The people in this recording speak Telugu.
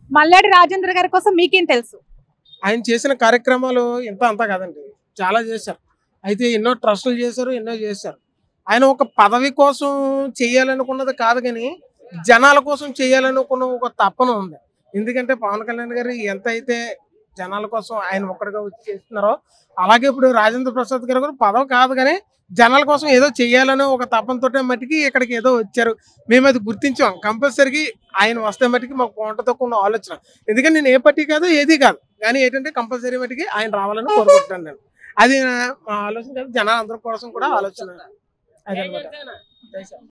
మల్లాడి రాజేంద్ర గారి కోసం మీకేం తెలుసు ఆయన చేసిన కార్యక్రమాలు ఇంత అంతా కాదండి చాలా చేశారు అయితే ఎన్నో ట్రస్టులు చేశారు ఎన్నో చేశారు ఆయన ఒక పదవి కోసం చేయాలనుకున్నది కాదు కానీ జనాల కోసం చేయాలనుకున్న ఒక తపన ఉంది ఎందుకంటే పవన్ కళ్యాణ్ గారు ఎంత అయితే జనాల కోసం ఆయన ఒక్కడిగా వచ్చి చేస్తున్నారో అలాగే ఇప్పుడు రాజేంద్ర ప్రసాద్ గారు కూడా పదవి కాదు కానీ జనాల కోసం ఏదో చేయాలనే ఒక తపనతోటే మట్టికి ఇక్కడికి ఏదో వచ్చారు మేము అది గుర్తించాం కంపల్సరీకి ఆయన వస్తే మట్టికి మాకు పోంటతో ఉన్న ఆలోచన ఎందుకంటే నేను ఏ పార్టీ కాదు ఏది కాదు కానీ ఏంటంటే కంపల్సరీ మట్టికి ఆయన రావాలని కోరుకుంటున్నాను నేను అది నా- మా ఆలోచన కాదు జనాలందరి కోసం కూడా ఆలోచన అదనమాట